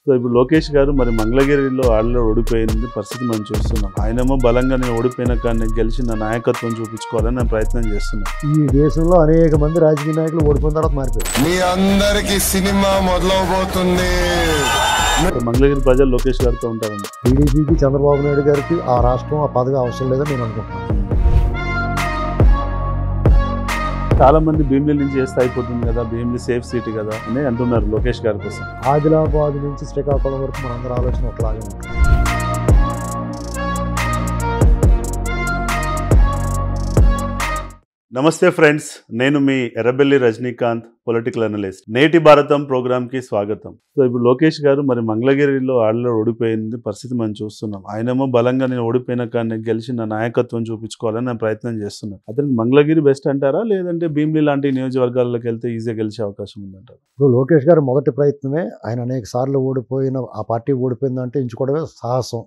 So ఇప్పుడు లోకేష్ గారు మరి మంగళగిరిలో ఆడలో ఓడిపోయింది పరిస్థితి మనం చూస్తున్నాం ఆయనేమో బలంగా నేను ఓడిపోయిన కానీ గెలిచి నా నాయకత్వం చూపించుకోవాలని నేను ప్రయత్నం చేస్తున్నాను ఈ దేశంలో అనేక మంది రాజకీయ నాయకులు ఓడిపోయిన తర్వాత మారిపోయారు మీ అందరికి సినిమా మొదలవబోతుంది సో మంగళగిరి ప్రజలు లోకేష్ గారితో ఉంటారండి టీడీపీకి చంద్రబాబు నాయుడు గారికి ఆ రాష్ట్రం ఆ పదవి అవసరం లేదని నేను అనుకుంటున్నాను చాలా మంది భీమిలి నుంచి చేస్తే అయిపోతుంది కదా భీమిలి సేఫ్ సీట్ కదా అని అంటున్నారు లోకేష్ గారి కోసం ఆదిలాబాద్ నుంచి శ్రీకాకుళం వరకు మనందరి ఆలోచన ఒకలాగే ఉంటుంది నమస్తే ఫ్రెండ్స్ నేను మీ Errabelli Rajinikanth political analyst Neti Bharatam programme కి స్వాగతం సో ఇప్పుడు లోకేష్ గారు మరి మంగళగిరిలో ఆడలో ఓడిపోయింది పరిస్థితి మనం చూస్తున్నాం ఆయనేమో బలంగా నేను ఓడిపోయిన కానీ గెలిచి నా నాయకత్వం చూపించుకోవాలని నేను ప్రయత్నం చేస్తున్నాను అతనికి మంగళగిరి బెస్ట్ అంటారా లేదంటే భీమిలి లాంటి నియోజకవర్గాల్లోకి వెళ్తే ఈజీగా గెలిచే అవకాశం ఉందంటారు ఇప్పుడు లోకేష్ గారి మొదటి ప్రయత్నమే ఆయన అనేక సార్లు ఓడిపోయిన ఆ పార్టీ ఓడిపోయిందంటే ఎంచుకోవడమే సాహసం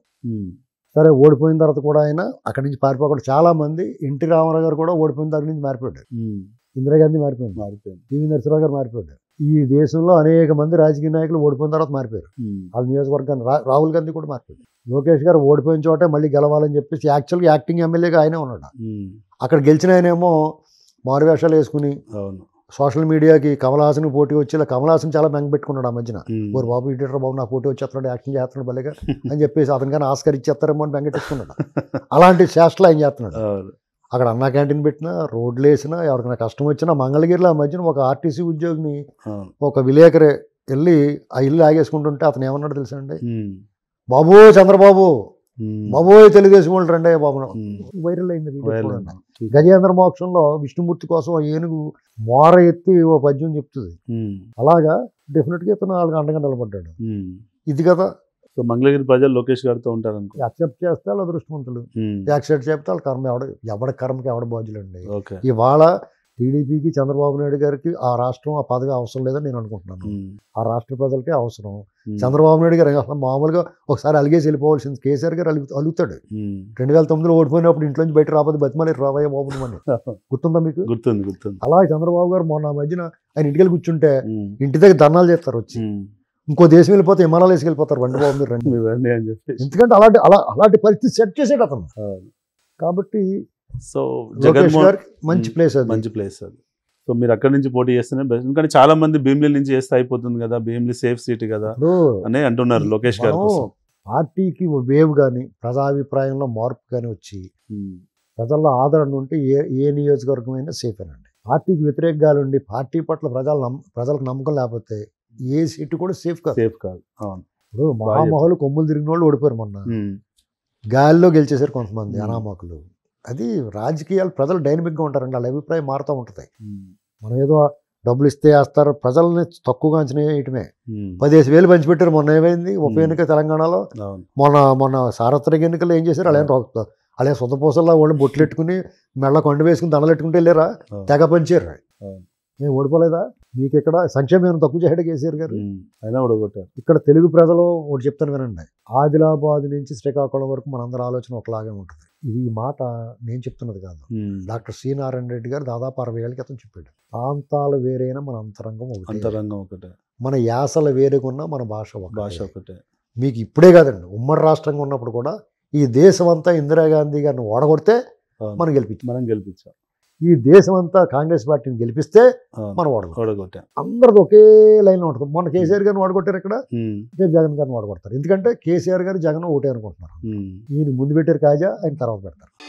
సరే ఓడిపోయిన తర్వాత కూడా ఆయన అక్కడి నుంచి పారిపోకుండా చాలా మంది ఎన్టీ రామారావు గారు కూడా ఓడిపోయిన దగ్గర నుంచి మారిపోయాడు ఇందిరాగాంధీ మారిపోయింది మారిపోయింది పివి నరసింహరావు గారు మారిపోయాడు ఈ దేశంలో అనేక మంది రాజకీయ నాయకులు ఓడిపోయిన తర్వాత మారిపోయారు వాళ్ళ నియోజకవర్గాన్ని రా- రాహుల్ గాంధీ కూడా మారిపోయాడు లోకేష్ గారు ఓడిపోయిన చోటే మళ్ళీ గెలవాలని చెప్పేసి యాక్చువల్గా యాక్టింగ్ ఎమ్మెల్యేగా ఆయనే ఉన్నాడు అక్కడ గెలిచిన ఆయనేమో మారువేషాలు వేసుకుని అవును సోషల్ మీడియాకి కమల్ హాసన్ పోటీ వచ్చి ఇలా కమల్ హాసన్ చాలా మెంగ పెట్టుకున్నాడు ఆ మధ్యన ఓరు బాబు ఇటీటర్ బాబు నా పోటీ వచ్చేస్తున్నాడు యాక్టింగ్ చేస్తున్నాడు భలేగా అని చెప్పేసి అతను కానీ ఆస్కర్ ఇచ్చేస్తారేమో అని బెంగెట్టేసుకున్నాడు అలాంటి చేష్టలు ఆయన చేస్తున్నాడు అవును అక్కడ అన్నా క్యాంటీన్ పెట్టినా రోడ్లు వేసినా ఎవరికైనా కష్టం వచ్చినా మంగళగిరిలో ఆ మధ్యన ఒక ఆర్టీసీ ఉద్యోగిని అవును ఒక విలేకరే వెళ్ళి ఆ ఇల్లు ఆగేసుకుంటుంటే అతను ఏమన్నాడు తెలుసా అండి ఉమ్. బాబు చంద్రబాబు ఉమ్. బాబోయ్ తెలుగుదేశం వాళ్ళు రండి బాబు ఉమ్. వైరల్ అయింది వీడియో వైరల్ చూడండి. చూసి- గజేంద్ర మోక్షంలో విష్ణుమూర్తి కోసం ఆ ఏనుగు మోర ఎత్తి ఓ పద్యం చెప్తుంది ఉమ్. అలాగా డెఫినెట్గా ఇతను వాళ్ళకి అండగా నిలబడ్డాడు ఉమ్. ఇది కదా సో మంగళగిరి ప్రజలు లోకేష్ గారితో ఉంటారు అనుకో యాక్సెప్ట్ చేస్తే వాళ్ళు అదృష్టవంతులు యాక్సెప్ట్ చేస్తే వాళ్ళ కర్మ ఎవడ ఎవడ కర్మకి ఎవడ బాధ్యులండి ఓకే ఇవాళ టీడీపీకి చంద్రబాబు నాయుడు గారికి ఆ రాష్ట్రం ఆ పదవి అవసరం లేదని నేను అనుకుంటున్నాను ఉమ్. ఆ రాష్ట్ర ప్రజలకే అవసరం ఉమ్. చంద్రబాబు నాయుడు గారు అసలు మామూలుగా ఒకసారి అలిగేసి వెళ్ళిపోవాల్సింది కేసీఆర్ గారు అలుగు అలుగుతాడు ఉమ్. రెండు వేల తొమ్మిదిలో ఓడిపోయినప్పుడు ఇంట్లో నుంచి బయట రాబోదు బతిమాలి రావయ్య బాబు అని గుర్తుందా మీకు గుర్తుంది గుర్తుంది అలా చంద్రబాబు గారు మొన్న ఆ మధ్యన ఆయన ఇంటికి వెళ్ళి కూర్చుంటే ఉమ్. ఇంటి దగ్గర ధర్నాలు చేస్తారు వచ్చి ఉమ్. ఇంకో దేశం వెళ్ళిపోతే విమానాలు వేసుకెళ్ళిపోతారు రండి బాబు మీరు రండి మీరు రండి అని చెప్పేసి ఎందుకంటే అలాంటి అలా అలాంటి పరిస్థితి సెట్ చేసాడు అతను అవును. కాబట్టి సో లోకేష్ జగన్మోహన్ గారికి మంచి ఉమ్. ప్లేస్ అది మంచి ప్లేస్ అది సో మీరు అక్కడి నుంచి పోటీ చేస్తేనే బెస్ట్ ఎందుకంటే చాలా మంది భీమిలి నుంచి చేస్తే అయిపోతుంది కదా భీమిలి సేఫ్ సీట్ కదా ఇప్పుడు అని అంటున్నారు లోకేష్ గారి మనం కోసం పార్టీకి వేవ్ కానీ ప్రజాభిప్రాయంలో మార్పు కానీ వచ్చి ఉమ్. ప్రజల్లో ఆదరణ ఉంటే ఏ ఏ నియోజకవర్గం అయినా సేఫ్ అండి పార్టీకి వ్యతిరేకంగా ఉండి పార్టీ పట్ల ప్రజలు నమ్మ ప్రజలకు నమ్మకం లేకపోతే ఏ సీటు కూడా సేఫ్ కాదు సేఫ్ కాదు అవును ఇప్పుడు మహామహులు కొమ్ములు తిరిగిన వాళ్ళు ఓడిపోయారు మొన్న ఉమ్. గాలిలో గెలిచేశారు కొంతమంది Hmm. అనామకులు అది రాజకీయాలు ప్రజలు డైనమిక్గా ఉంటారండి వాళ్ళ అభిప్రాయం మారుతూ ఉంటుంది ఉమ్. మనం ఏదో డబ్బులు ఇస్తే వేస్తారు ప్రజల్ని తక్కువగా అంచనా వేయటమే ఉమ్. పదిహేను వేలు పంచిపెట్టారు మొన్న ఏమైంది ఉప Hmm. ఎన్నిక తెలంగాణలో అవును మొన్న మొన్న సార్వత్రిక ఎన్నికలు ఏం చేశారు అలాగే అలాగే సొంత పూసల్లో వాళ్ళు బొట్లు పెట్టుకుని మెళ్ళ కొండ వేసుకుని దండలు పెట్టుకుంటే వెళ్ళారా అవును. తెగ పంచారు అవును. మేము ఓడిపోలేదా మీకు ఇక్కడ సంక్షేమం తక్కువ చేయడం కేసీఆర్ గారు ఉమ్. అయినా ఓడగొట్టారు ఇక్కడ తెలుగు ప్రజలు ఒకటి చెప్తాను వినండి ఆదిలాబాద్ నుంచి శ్రీకాకుళం వరకు మనందరి ఆలోచన ఒకలాగే ఉంటుంది ఇది ఈ మాట నేను చెప్తున్నది కాదు ఉమ్. డాక్టర్ సి నారాయణ రెడ్డి గారు దాదాపు అరవై ఏళ్ళ క్రితం చెప్పాడు ప్రాంతాలు వేరైనా మన అంతరంగం ఒకటి అంతరంగం ఒకటే మన యాసలు వేరుగున్నా మన భాష భాష ఒకటి ఒకటే మీకు ఇప్పుడే కాదండి ఉమ్మడి రాష్ట్రంగా ఉన్నప్పుడు కూడా ఈ దేశం అంతా ఇందిరాగాంధీ గారిని ఓడగొడితే అవును. మనం గెలిపించాం మనం గెలిపించాం ఈ దేశం అంతా కాంగ్రెస్ పార్టీని గెలిపిస్తే అవును. మనం ఓడగొడతాం ఓడగొట్టాం అందరిది ఒకే లైన్లో ఉంటుంది మొన్న కేసీఆర్ గారిని ఓడగొట్టారు ఇక్కడ ఉమ్. రేపు జగన్ గారిని ఓడగొడతారు ఎందుకంటే కేసీఆర్ గారు జగన్ ఒకటే అనుకుంటున్నారు ఉమ్. ఈయన ముందు పెట్టారు కాజా ఆయన తర్వాత పెడతారు